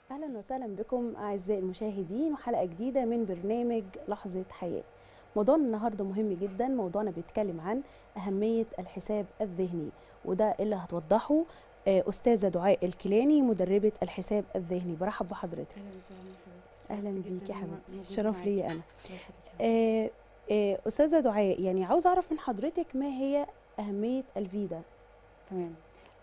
اهلا وسهلا بكم اعزائي المشاهدين وحلقه جديده من برنامج لحظه حياه موضوعنا النهارده مهم جدا موضوعنا بيتكلم عن اهميه الحساب الذهني وده اللي هتوضحه آه، استاذه دعاء الكيلاني مدربه الحساب الذهني برحب بحضرتك اهلا وسهلا حبيبتي اهلا سعدت بيكي جداً يا إني حبيبتي موجودة الشرف معاكي. ليا انا الله يخليك. آه، آه، استاذه دعاء يعني عاوزه اعرف من حضرتك ما هي اهميه الفيدا تمام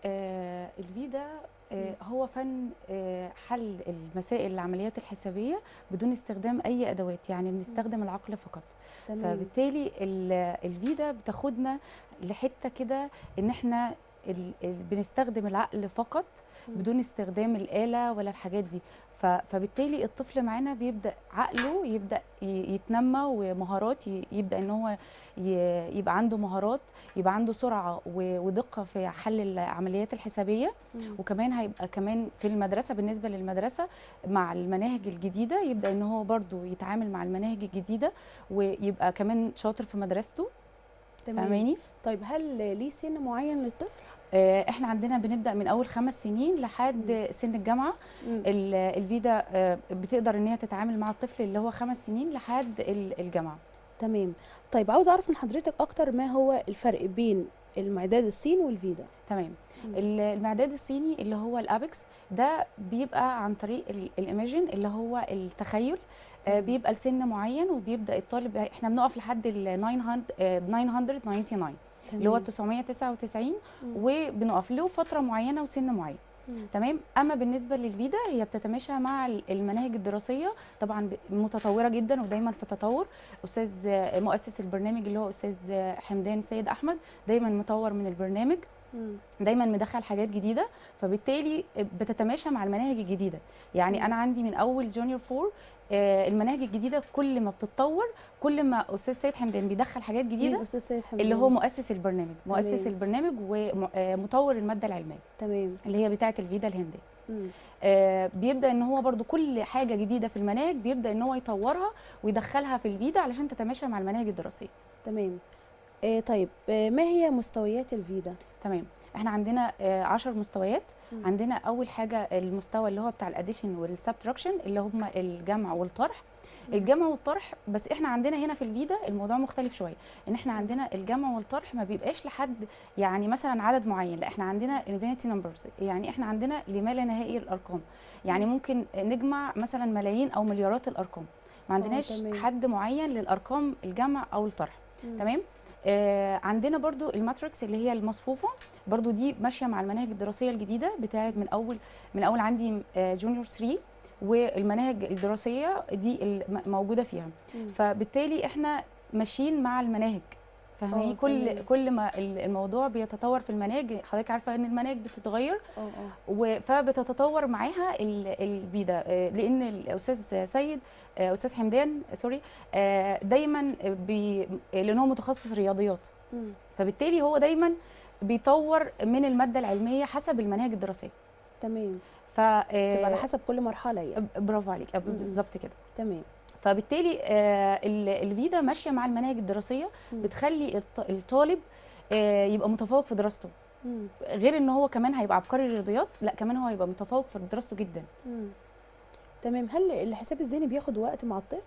آه الفيدا آه مم. هو فن آه حل المسائل العمليات الحسابيه بدون استخدام اي ادوات يعني بنستخدم العقل فقط تمام فبالتالي ال- الفيدا بتاخدنا لحته كده ان احنا ال- ال- بنستخدم العقل فقط مم. بدون استخدام الآلة ولا الحاجات دي ف- فبالتالي الطفل معانا بيبدأ عقله يبدأ ي- يتنمى ومهارات ي- يبدأ ان هو ي- يبقى عنده مهارات يبقى عنده سرعة و- ودقة في حل العمليات الحسابية مم. وكمان هيبقى كمان في المدرسة بالنسبة للمدرسة مع المناهج الجديدة يبدأ ان هو برضو يتعامل مع المناهج الجديدة ويبقى كمان شاطر في مدرسته تمام فاهماني؟ طيب هل ليه سن معين للطفل آه، احنا عندنا بنبدأ من اول خمس سنين لحد سن الجامعة مم. ال- الفيدا آه، بتقدر ان هي تتعامل مع الطفل اللي هو خمس سنين لحد ال- الجامعه تمام طيب عاوز اعرف من حضرتك اكتر ما هو الفرق بين المعداد الصيني والفيدا تمام مم. ال- المعداد الصيني اللي هو الابكس ده بيبقى عن طريق ال- الايماجين اللي هو التخيل آه، تمام. بيبقى لسن معين وبيبدا الطالب احنا بنقف لحد ال 900 آه، 999 اللي هو تمام. 999 مم. وبنقف له فتره معينه وسن معين مم. تمام اما بالنسبه للفيدا هي بتتماشى مع ال- المناهج الدراسيه طبعا ب- متطوره جدا ودايما في تطور استاذ آه، مؤسس البرنامج اللي هو استاذ آه، حمدان سيد احمد دايما مطور من البرنامج مم. دايما مدخل حاجات جديده فبالتالي بتتماشى مع المناهج الجديده يعني مم. انا عندي من اول جونيور فور آه، المناهج الجديده كل ما بتتطور كل ما استاذ سيد حمدان بيدخل حاجات مين جديده الاستاذ سيد حمدان اللي هو مؤسس البرنامج مؤسس تمام. البرنامج ومطور الماده العلميه تمام اللي هي بتاعه الفيدا الهنديه مم. آه، بيبدا ان هو برضو كل حاجه جديده في المناهج بيبدا ان هو يطورها ويدخلها في الفيدا علشان تتماشى مع المناهج الدراسيه تمام آه طيب آه ما هي مستويات الفيدا تمام احنا عندنا 10 مستويات مم. عندنا اول حاجه المستوى اللي هو بتاع الاديشن والسبتراكشن اللي هم الجمع والطرح مم. الجمع والطرح بس احنا عندنا هنا في الفيدا الموضوع مختلف شويه ان احنا عندنا الجمع والطرح ما بيبقاش لحد يعني مثلا عدد معين لا احنا عندنا انفينيتي نمبرز يعني احنا عندنا لما لا نهائي الارقام يعني مم. ممكن نجمع مثلا ملايين او مليارات الارقام ما عندناش تمام. حد معين للارقام الجمع او الطرح مم. تمام آه عندنا برضو الماتريكس اللي هي المصفوفه برضو دي ماشيه مع المناهج الدراسيه الجديده بتاعت من اول من اول عندي آه جونيور 3 والمناهج الدراسيه دي الم- موجوده فيها مم. فبالتالي احنا ماشيين مع المناهج فاهماني آه، كل تمام. كل ما ال- الموضوع بيتطور في المناهج حضرتك عارفه ان المناهج بتتغير اه اه و- فبتتطور معاها ال- البيدا آه، لان الاستاذ سيد آه، استاذ حمدان سوري آه، دايما بي لان هو متخصص رياضيات مم. فبالتالي هو دايما بيطور من الماده العلميه حسب المناهج الدراسيه تمام ف آه، تبقى على حسب كل مرحله يعني برافو عليك آه، مم. بالظبط كده تمام فبالتالي آه، ال- الفيدا ماشيه مع المناهج الدراسيه مم. بتخلي الط- الطالب آه، يبقى متفوق في دراسته مم. غير ان هو كمان هيبقى عبقري الرياضيات لا كمان هو هيبقى متفوق في دراسته جدا مم. تمام هل الحساب الذهني بياخد وقت مع الطفل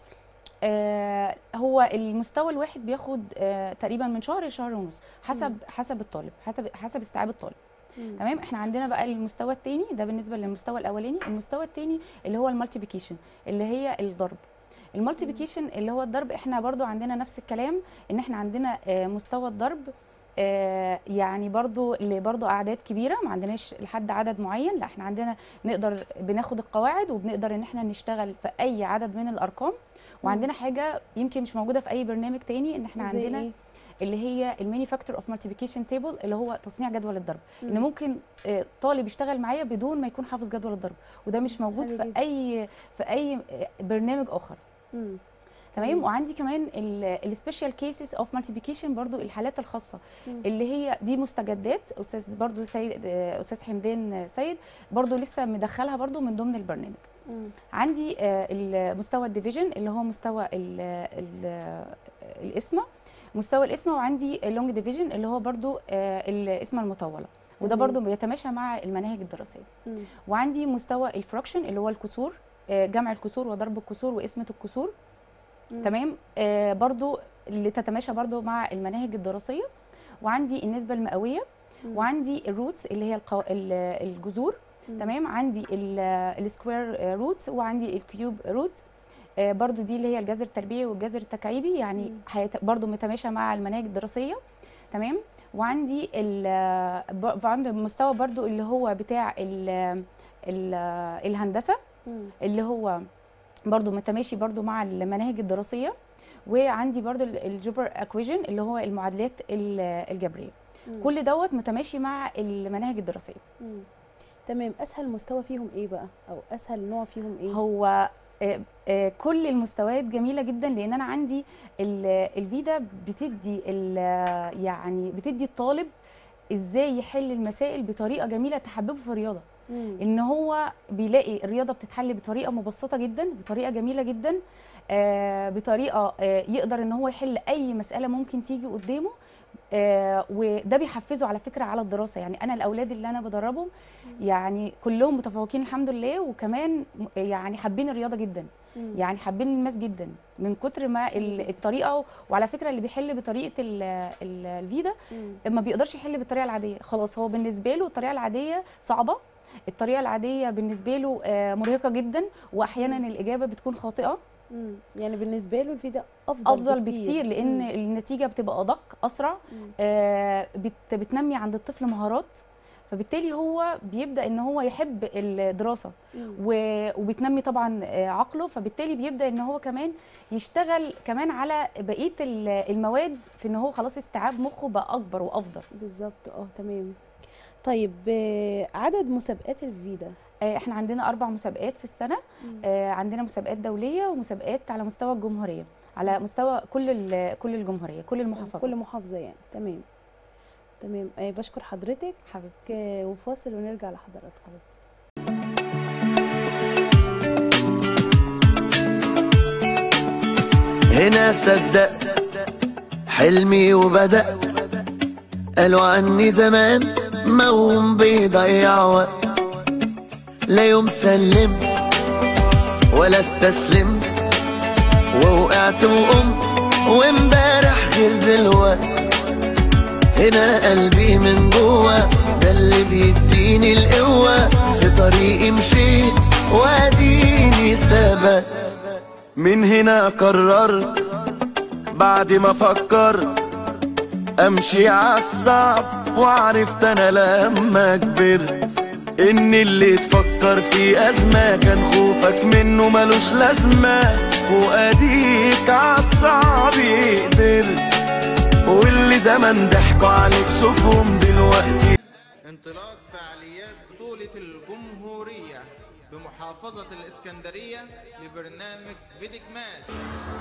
آه، هو المستوى الواحد بياخد آه، تقريبا من شهر لشهر ونص حسب مم. حسب الطالب حسب حسب استيعاب الطالب مم. تمام احنا عندنا بقى المستوى الثاني ده بالنسبه للمستوى الاولاني المستوى الثاني اللي هو المالتيبيكيشن اللي هي الضرب المالتيبيكيشن اللي هو الضرب احنا برضو عندنا نفس الكلام ان احنا عندنا آه، مستوى الضرب آه، يعني برضو اللي برضو اعداد كبيره ما عندناش لحد عدد معين لا احنا عندنا نقدر بناخد القواعد وبنقدر ان احنا نشتغل في اي عدد من الارقام وعندنا حاجه يمكن مش موجوده في اي برنامج تاني ان احنا زي عندنا إيه؟ اللي هي الماني فاكتور اوف مالتيبيكيشن تيبل اللي هو تصنيع جدول الضرب ان مم. ممكن آه، طالب يشتغل معايا بدون ما يكون حافظ جدول الضرب وده مش موجود حلو في جدا. اي في اي آه، برنامج اخر مم. تمام مم. وعندي كمان السبيشال كيسز اوف مالتيبيكيشن برضو الحالات الخاصه مم. اللي هي دي مستجدات استاذ برضو سيد آه، استاذ حمدان سيد برضو لسه مدخلها برضو من ضمن البرنامج مم. عندي آه، المستوى الديفيجن اللي هو مستوى ال ال الاسمه مستوى الاسمه وعندي اللونج ديفيجن اللي هو برضو آه، الاسمه المطوله وده تمام. برضو بيتماشى مع المناهج الدراسيه مم. وعندي مستوى الفراكشن اللي هو الكسور آه، جمع الكسور وضرب الكسور وقسمه الكسور مم. تمام آه برضو اللي تتماشى برضو مع المناهج الدراسيه وعندي النسبه المئويه مم. وعندي الروتس اللي هي القو... ال- الجذور مم. تمام عندي السكوير روتس وعندي الكيوب روتس آه، برضو دي اللي هي الجذر التربيعي والجذر التكعيبي يعني مم. هيت- برضو متماشى مع المناهج الدراسيه تمام وعندي ال ب- عندي المستوى برضو اللي هو بتاع ال ال الهندسه مم. اللي هو برضو متماشي برضو مع المناهج الدراسيه وعندي برضو الجبر اكويجن اللي هو المعادلات ال- الجبريه مم. كل دوت متماشي مع المناهج الدراسيه مم. تمام اسهل مستوى فيهم ايه بقى او اسهل نوع فيهم ايه هو آه، آه، كل المستويات جميله جدا لان انا عندي ال- الفيدا بتدي ال- يعني بتدي الطالب ازاي يحل المسائل بطريقه جميله تحببه في الرياضه مم. ان هو بيلاقي الرياضه بتتحل بطريقه مبسطه جدا بطريقه جميله جدا آه، بطريقه آه، يقدر ان هو يحل اي مساله ممكن تيجي قدامه آه، وده بيحفزه على فكره على الدراسه يعني انا الاولاد اللي انا بدربهم يعني كلهم متفوقين الحمد لله وكمان م- يعني حابين الرياضه جدا مم. يعني حابين الماس جدا من كتر ما ال- الطريقه وعلى فكره اللي بيحل بطريقه ال- ال- الفيدا مم. ما بيقدرش يحل بالطريقه العاديه خلاص هو بالنسبه له الطريقه العاديه صعبه الطريقه العاديه بالنسبه له آه، مرهقه جدا واحيانا مم. الاجابه بتكون خاطئه مم. يعني بالنسبه له الفيديو افضل افضل بكتير لان مم. النتيجه بتبقى ادق اسرع مم. آه، بت- بتنمي عند الطفل مهارات فبالتالي هو بيبدا ان هو يحب الدراسه مم. و- وبتنمي طبعا آه، عقله فبالتالي بيبدا ان هو كمان يشتغل كمان على بقيه ال- المواد في ان هو خلاص استيعاب مخه بقى اكبر وافضل بالظبط اه تمام طيب آه، عدد مسابقات الفيدا آه، احنا عندنا اربع مسابقات في السنه مم. آه، عندنا مسابقات دوليه ومسابقات على مستوى الجمهوريه على مستوى كل ال- كل الجمهوريه كل المحافظات كل محافظه يعني تمام تمام آه، بشكر حضرتك حبيبتي آه، وفاصل ونرجع لحضراتكم هنا صدقت حلمي وبدأت قالوا عني زمان موهوم بيضيع وقت لا يوم سلمت ولا استسلمت ووقعت وقمت وامبارح غير دلوقت هنا قلبي من جوه ده اللي بيديني القوة في طريقي مشيت واديني ثبت من هنا قررت بعد ما فكرت امشي عالصعب وعرفت انا لما كبرت ان اللي تفكر في ازمة كان خوفك منه ملوش لازمة واديك عالصعب قدرت واللي زمان ضحكوا عليك شوفهم دلوقتي انطلاق فعاليات بطولة الجمهورية بمحافظة الإسكندرية لبرنامج فيديك ماس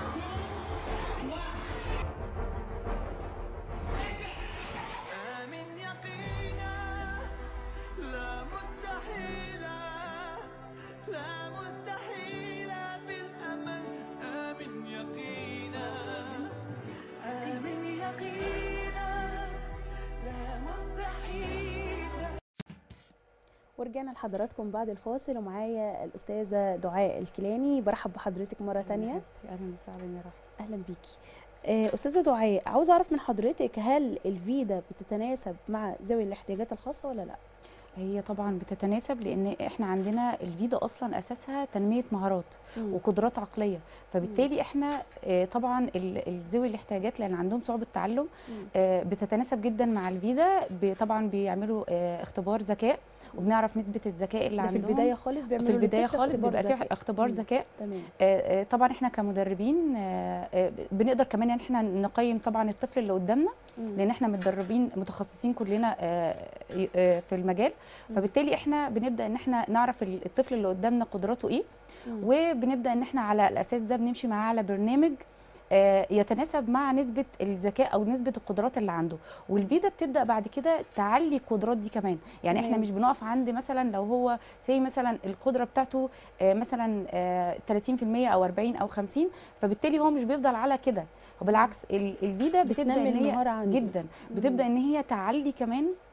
آمن يقينا لا مستحيلا لا مستحيلا بالأمل آمن يقينا آمن يقينا لا مستحيلا ورجعنا لحضراتكم بعد الفاصل ومعايا الاستاذه دعاء الكيلاني برحب بحضرتك مره تانية اهلا وسهلا يا رحمه اهلا بيكي آه، استاذه دعاء عاوزه اعرف من حضرتك هل الفيدا بتتناسب مع ذوي الاحتياجات الخاصه ولا لا هي طبعا بتتناسب لان احنا عندنا الفيدا اصلا اساسها تنميه مهارات مم. وقدرات عقليه فبالتالي احنا آه، طبعا ال- ال- ذوي الاحتياجات اللي عندهم صعوبه تعلم مم. آه، بتتناسب جدا مع الفيدا ب- طبعا بيعملوا آه، اختبار ذكاء وبنعرف نسبه الذكاء اللي ده في عندهم البدايه خالص بيعملوا في البدايه للطفل خالص اختبار بيبقى فيه ذكاء. اختبار مم. ذكاء تمام آه، آه، طبعا احنا كمدربين آه، آه، بنقدر كمان ان احنا نقيم طبعا الطفل اللي قدامنا مم. لان احنا متدربين متخصصين كلنا آه، آه، في المجال مم. فبالتالي احنا بنبدا ان احنا نعرف ال- الطفل اللي قدامنا قدراته ايه مم. وبنبدا ان احنا على الاساس ده بنمشي معاه على برنامج آه، يتناسب مع نسبه الذكاء او نسبه القدرات اللي عنده والفيدا بتبدا بعد كده تعلي القدرات دي كمان يعني احنا تمام. مش بنقف عند مثلا لو هو زي مثلا القدره بتاعته آه، مثلا آه، 30% او 40 او 50 فبالتالي هو مش بيفضل على كده وبالعكس ال- الفيدا بتبدا بتنمي ان هي المهارة عنده. جدا مم. بتبدا ان هي تعلي كمان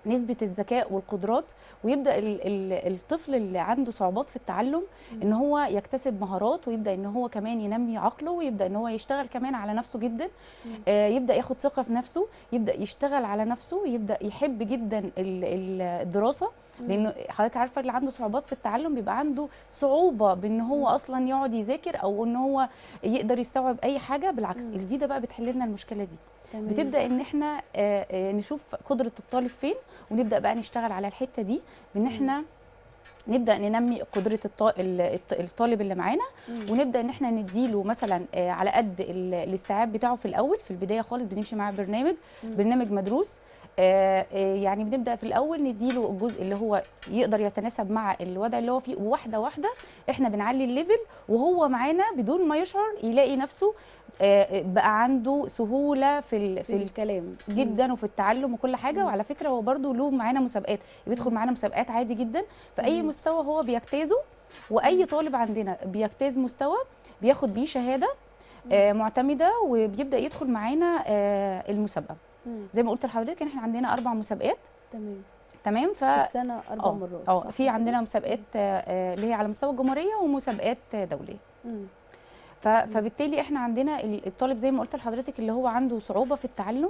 نسبة الذكاء والقدرات ويبدأ ال- ال- الطفل اللي عنده صعوبات في التعلم ان هو يكتسب مهارات ويبدأ ان هو كمان ينمي عقله ويبدأ ان هو يشتغل كمان على نفسه جدا آه يبدأ ياخد ثقة في نفسه يبدأ يشتغل على نفسه يبدأ يحب جدا ال- ال- الدراسة لانه حضرتك عارفه اللي عنده صعوبات في التعلم بيبقى عنده صعوبه بان هو اصلا يقعد يذاكر او ان هو يقدر يستوعب اي حاجه بالعكس مم. الفيدا بقى بتحل لنا المشكله دي تمام. بتبدا ان احنا آه، آه، نشوف قدره الطالب فين ونبدا بقى نشتغل على الحته دي بان احنا نبدا ننمي قدره الط- ال- الط- الطالب اللي معانا مم. ونبدا ان احنا نديله مثلا آه، على قد ال- الاستيعاب بتاعه في الاول في البدايه خالص بنمشي معاه برنامج مم. برنامج مدروس آه، آه، يعني بنبدا في الاول نديله الجزء اللي هو يقدر يتناسب مع الوضع اللي هو فيه وواحده واحده احنا بنعلي الليفل وهو معانا بدون ما يشعر يلاقي نفسه آه، بقى عنده سهوله في ال- في في ال- الكلام جدا وفي التعلم وكل حاجه مم. وعلى فكره هو برده له معانا مسابقات بيدخل معانا مسابقات عادي جدا في اي مم. مستوى هو بيجتازه واي طالب عندنا بيجتاز مستوى بياخد بيه شهاده آه معتمده وبيبدا يدخل معانا آه المسابقه مم. زي ما قلت لحضرتك ان احنا عندنا اربع مسابقات تمام تمام ف في السنه اربع اه مرات اه صح في كده؟ عندنا مسابقات آه، آه، اللي هي على مستوى الجمهوريه ومسابقات آه، دوليه مم. ف- فبالتالي احنا عندنا ال- الطالب زي ما قلت لحضرتك اللي هو عنده صعوبه في التعلم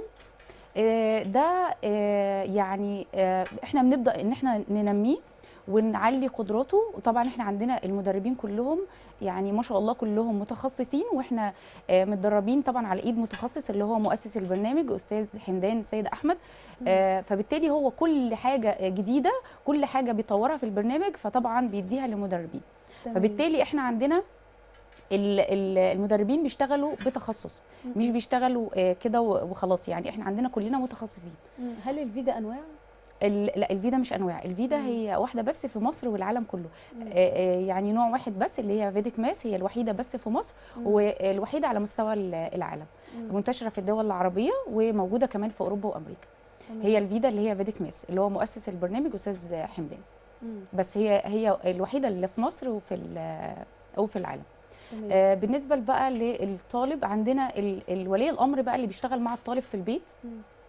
آه، ده آه، يعني آه، احنا بنبدا ان احنا ننميه ونعلي قدراته وطبعا احنا عندنا المدربين كلهم يعني ما شاء الله كلهم متخصصين واحنا آه، متدربين طبعا على ايد متخصص اللي هو مؤسس البرنامج استاذ حمدان سيد احمد آه، فبالتالي هو كل حاجه جديده كل حاجه بيطورها في البرنامج فطبعا بيديها للمدربين تمام. فبالتالي احنا عندنا ال- ال- المدربين بيشتغلوا بتخصص مش بيشتغلوا آه، كده و- وخلاص يعني احنا عندنا كلنا متخصصين مم. هل الفيدا انواع ال- لا الفيدا مش انواع الفيدا مم. هي واحده بس في مصر والعالم كله مم. آه، آه، يعني نوع واحد بس اللي هي فيديك ماس هي الوحيده بس في مصر مم. والوحيده على مستوى ال- العالم مم. منتشره في الدول العربيه وموجوده كمان في اوروبا وامريكا تمام. هي الفيدا اللي هي فيديك ماس اللي هو مؤسس البرنامج استاذ حمدان مم. بس هي هي الوحيده اللي في مصر وفي ال- او في العالم تمام. آه، بالنسبه بقى للطالب عندنا ال- الولي الامر بقى اللي بيشتغل مع الطالب في البيت مم.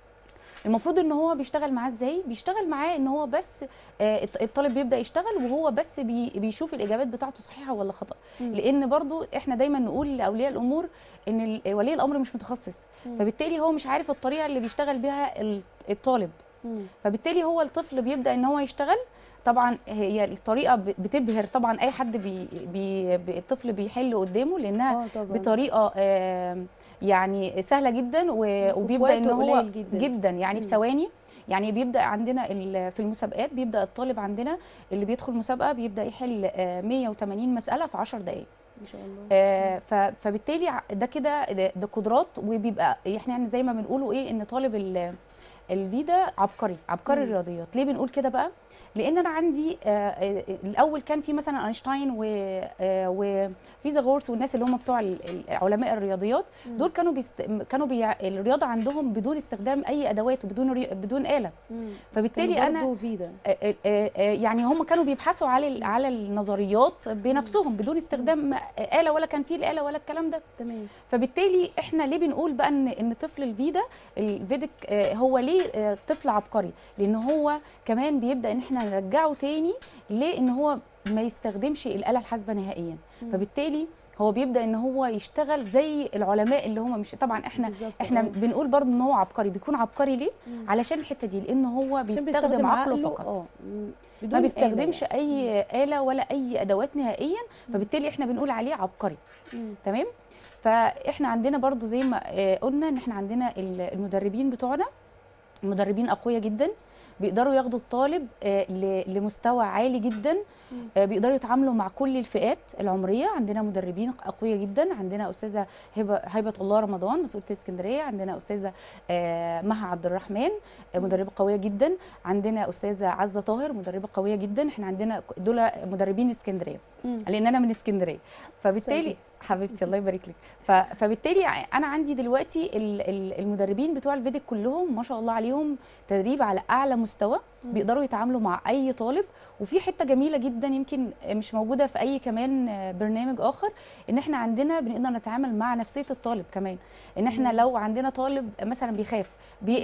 المفروض ان هو بيشتغل معاه ازاي بيشتغل معاه ان هو بس آه، الط- الطالب بيبدا يشتغل وهو بس بي بيشوف الاجابات بتاعته صحيحه ولا خطا مم. لان برضو احنا دايما نقول لاولياء الامور ان ال- ولي الامر مش متخصص مم. فبالتالي هو مش عارف الطريقه اللي بيشتغل بيها ال- الطالب مم. فبالتالي هو الطفل بيبدا ان هو يشتغل طبعا هي الطريقه ب- بتبهر طبعا اي حد بي بي بي- الطفل بيحل قدامه لانها اه طبعا بطريقه آم، يعني سهله جدا و- وفي وبيبدا ان وقت هو قليل جدا. جدا يعني في مم. ثواني يعني بيبدا عندنا ال- في المسابقات بيبدا الطالب عندنا اللي بيدخل مسابقه بيبدا يحل آه، 180 مساله في 10 دقائق ما شاء الله آه، ف- فبالتالي ع- ده كده ده ده قدرات وبيبقى احنا يعني زي ما بنقولوا ايه ان طالب ال- الفيدا عبقري عبقري مم. الرياضيات ليه بنقول كده بقى لان انا عندي آه، آه، الاول كان في مثلا اينشتاين و- آه، وفيثاغورس والناس اللي هم بتوع ال- ال- علماء الرياضيات مم. دول كانوا بيست... كانوا بي... الرياضه عندهم بدون استخدام اي ادوات وبدون ري... بدون اله مم. فبالتالي كان انا برضه فيدا آه، آه، آه، يعني هم كانوا بيبحثوا على ال- على النظريات بنفسهم بدون استخدام آه، آلة ولا كان في الآلة ولا الكلام ده تمام فبالتالي احنا ليه بنقول بقى ان ان طفل الفيدا الفيديك آه، هو ليه آه، طفل عبقري لان هو كمان بيبدا ان احنا نرجعه تاني لان هو ما يستخدمش الآلة الحاسبة نهائيا مم. فبالتالي هو بيبدا ان هو يشتغل زي العلماء اللي هم مش طبعا احنا بالظبط، احنا آه. بنقول برضه ان هو عبقري بيكون عبقري ليه مم. علشان الحته دي لان هو عشان بيستخدم عقله فقط اه مم. بدون ما آلة بيستخدمش يعني. اي آلة ولا اي ادوات نهائيا فبالتالي احنا بنقول عليه عبقري مم. تمام فاحنا عندنا برضو زي ما آه، قلنا ان احنا عندنا ال- المدربين بتوعنا مدربين اقوياء جدا بيقدروا ياخدوا الطالب آه، ل- لمستوى عالي جدا مم. آه، بيقدروا يتعاملوا مع كل الفئات العمريه عندنا مدربين اقوياء جدا عندنا استاذه هبه هبه الله رمضان مسؤوله اسكندريه عندنا استاذه آه، مها عبد الرحمن آه، مدربه قويه جدا عندنا استاذه عزه طاهر مدربه قويه جدا احنا عندنا دول مدربين اسكندريه مم. لان انا من اسكندريه فبالتالي سيدي. حبيبتي الله يبارك لك ف- فبالتالي ع- انا عندي دلوقتي ال- ال- المدربين بتوع الفيديك كلهم ما شاء الله عليهم تدريب على اعلى مستوى مم. بيقدروا يتعاملوا مع اي طالب وفي حته جميله جدا يمكن مش موجوده في اي كمان برنامج اخر ان احنا عندنا بنقدر نتعامل مع نفسيه الطالب كمان ان احنا مم. لو عندنا طالب مثلا بيخاف بيقلق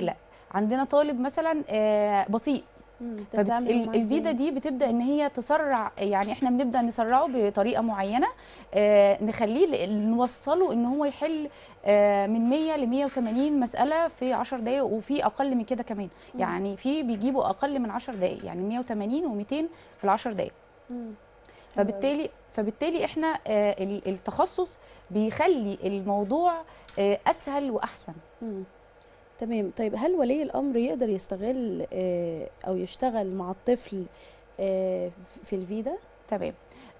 عندنا طالب مثلا آه، بطيء مم. تتعامل معاه فالفيدا إزاي؟ دي بتبدا ان هي تسرع يعني احنا بنبدا نسرعه بطريقه معينه آه، نخليه ل- نوصله ان هو يحل آه، من 100 ل 180 مساله في 10 دقائق وفي اقل من كده كمان مم. يعني في بيجيبوا اقل من 10 دقائق يعني 180 و200 في ال 10 دقائق مم. فبالتالي فبالتالي احنا آه، ال- التخصص بيخلي الموضوع آه، اسهل واحسن مم. تمام طيب هل ولي الامر يقدر يستغل آه، او يشتغل مع الطفل آه، في الفيدا تمام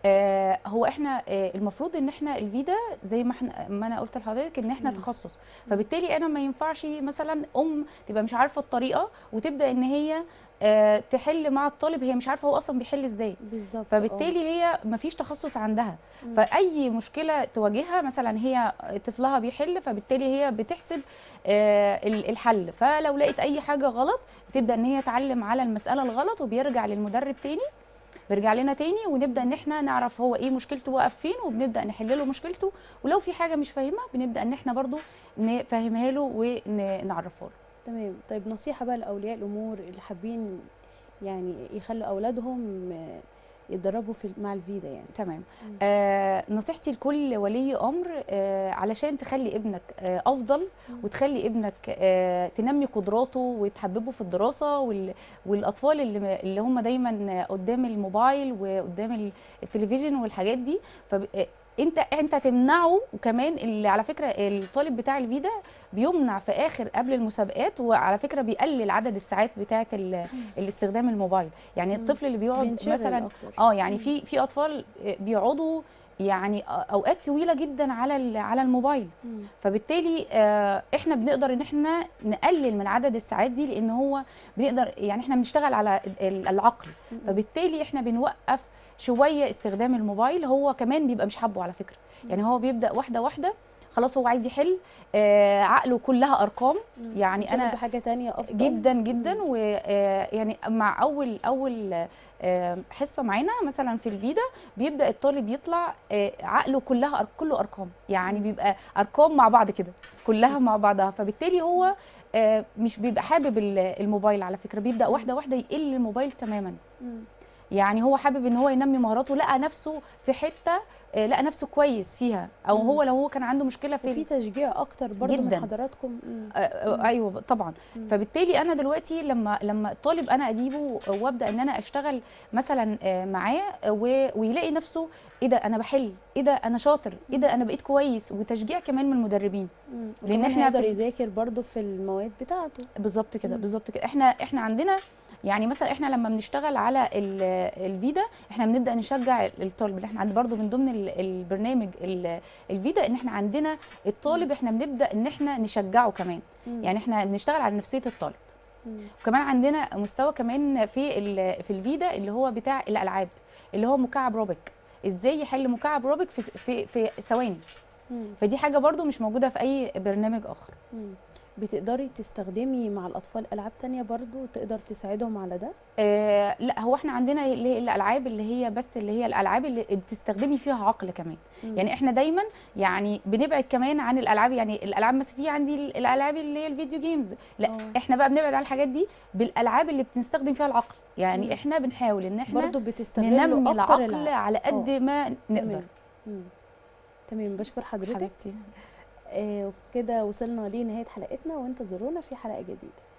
آه هو احنا آه المفروض ان احنا الفيدا زي ما احنا ما انا قلت لحضرتك ان احنا مم. تخصص فبالتالي انا ما ينفعش مثلا ام تبقى مش عارفه الطريقه وتبدا ان هي آه تحل مع الطالب هي مش عارفه هو اصلا بيحل ازاي بالظبط فبالتالي هي ما فيش تخصص عندها مم. فاي مشكله تواجهها مثلا هي طفلها بيحل فبالتالي هي بتحسب آه، ال- الحل فلو لقيت اي حاجه غلط بتبدا ان هي تعلم على المساله الغلط وبيرجع للمدرب تاني بيرجع لنا تاني ونبدا ان احنا نعرف هو ايه مشكلته واقف فين وبنبدا نحل له مشكلته ولو في حاجه مش فاهمها بنبدا ان احنا برضو نفهمها له ونعرفها له تمام طيب نصيحه بقى لاولياء الامور اللي حابين يعني يخلوا اولادهم آه، يتدربوا في مع الفيدا يعني تمام مم. آه نصيحتي لكل ولي امر آه علشان تخلي ابنك آه افضل مم. وتخلي ابنك آه تنمي قدراته وتحببه في الدراسه وال والاطفال اللي اللي هم دايما قدام الموبايل وقدام ال- التلفزيون والحاجات دي فب آه، انت انت تمنعه وكمان اللي على فكره الطالب بتاع الفيدا بيمنع في اخر قبل المسابقات وعلى فكره بيقلل عدد الساعات بتاعه ال- الاستخدام الموبايل يعني مم. الطفل اللي بيقعد بينشغل مثلا أكتر. اه يعني مم. في في اطفال بيقعدوا يعني اوقات طويله جدا على ال- على الموبايل مم. فبالتالي آه، احنا بنقدر ان احنا نقلل من عدد الساعات دي لان هو بنقدر يعني احنا بنشتغل على ال- العقل مم. فبالتالي احنا بنوقف شويه استخدام الموبايل هو كمان بيبقى مش حابه على فكره يعني هو بيبدا واحده واحده خلاص هو عايز يحل آه، عقله كلها ارقام مم. يعني ينشغل انا بحاجه تانية افضل جدا جدا مم. ويعني مع اول اول آه، حصه معانا مثلا في الفيدا بيبدا الطالب يطلع آه، عقله كلها أر- كله ارقام يعني مم. بيبقى ارقام مع بعض كده كلها مع بعضها فبالتالي هو آه، مش بيبقى حابب ال- الموبايل على فكره بيبدا واحده واحده يقل الموبايل تماما مم. يعني هو حابب ان هو ينمي مهاراته لقى نفسه في حته آه، لقى نفسه كويس فيها او مم. هو لو هو كان عنده مشكله في وفي تشجيع اكتر برضو من جداً. حضراتكم مم. آه، آه، ايوه طبعا مم. فبالتالي انا دلوقتي لما لما الطالب انا اجيبه وابدا ان انا اشتغل مثلا آه، معاه و- ويلاقي نفسه ايه ده انا بحل ايه ده انا شاطر ايه ده انا بقيت كويس وتشجيع كمان من المدربين مم. لأن وكمان إحنا هيقدر في- يذاكر برضو في المواد بتاعته بالظبط كده مم. بالظبط كده احنا احنا عندنا يعني مثلا احنا لما بنشتغل على ال- الفيدا احنا بنبدا نشجع الطالب اللي احنا عند برضو من ضمن ال- البرنامج ال- الفيدا ان احنا عندنا الطالب احنا بنبدا ان احنا نشجعه كمان مم. يعني احنا بنشتغل على نفسيه الطالب مم. وكمان عندنا مستوى كمان في ال- في الفيدا اللي هو بتاع الالعاب اللي هو مكعب روبيك ازاي يحل مكعب روبيك في في في ثواني مم. فدي حاجه برضو مش موجوده في اي برنامج اخر مم. بتقدري تستخدمي مع الاطفال العاب تانية برضو تقدر تساعدهم على ده آه لا هو احنا عندنا اللي هي الالعاب اللي هي بس اللي هي الالعاب اللي بتستخدمي فيها عقل كمان مم. يعني احنا دايما يعني بنبعد كمان عن الالعاب يعني الالعاب مثلا في عندي الالعاب اللي هي الفيديو جيمز لا آه. احنا بقى بنبعد عن الحاجات دي بالالعاب اللي بنستخدم فيها العقل يعني مم. احنا بنحاول ان احنا برضو بتستغلوا ننمي اكتر العقل العاب على قد آه. ما نقدر تمام. مم. تمام بشكر حضرتك حبيبتي آه وكده وصلنا لنهايه حلقتنا وانتظرونا في حلقه جديده